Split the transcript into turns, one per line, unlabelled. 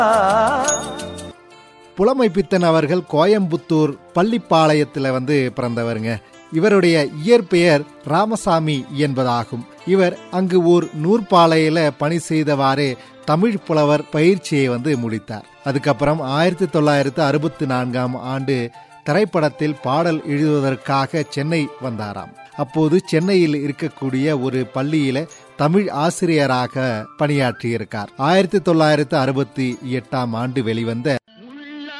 புலமை பித்தன் அவர்கள் கோயம்புத்தூர் பள்ளிப்பாளையத்தில் வந்து பிறந்தவருங்க இவருடைய இயற்பெயர் ராமசாமி என்பதாகும் இவர் அங்கு ஓர் நூற்பாலையில பணி செய்தவாறே தமிழ் புலவர் பயிற்சியை வந்து முடித்தார் அதுக்கப்புறம் ஆயிரத்தி தொள்ளாயிரத்து அறுபத்தி நான்காம் ஆண்டு திரைப்படத்தில் பாடல் எழுதுவதற்காக சென்னை வந்தாராம் அப்போது சென்னையில் இருக்கக்கூடிய ஒரு பள்ளியில தமிழ் ஆசிரியராக பணியாற்றியிருக்கார் ஆயிரத்தி தொள்ளாயிரத்து அறுபத்தி எட்டாம் ஆண்டு வெளிவந்த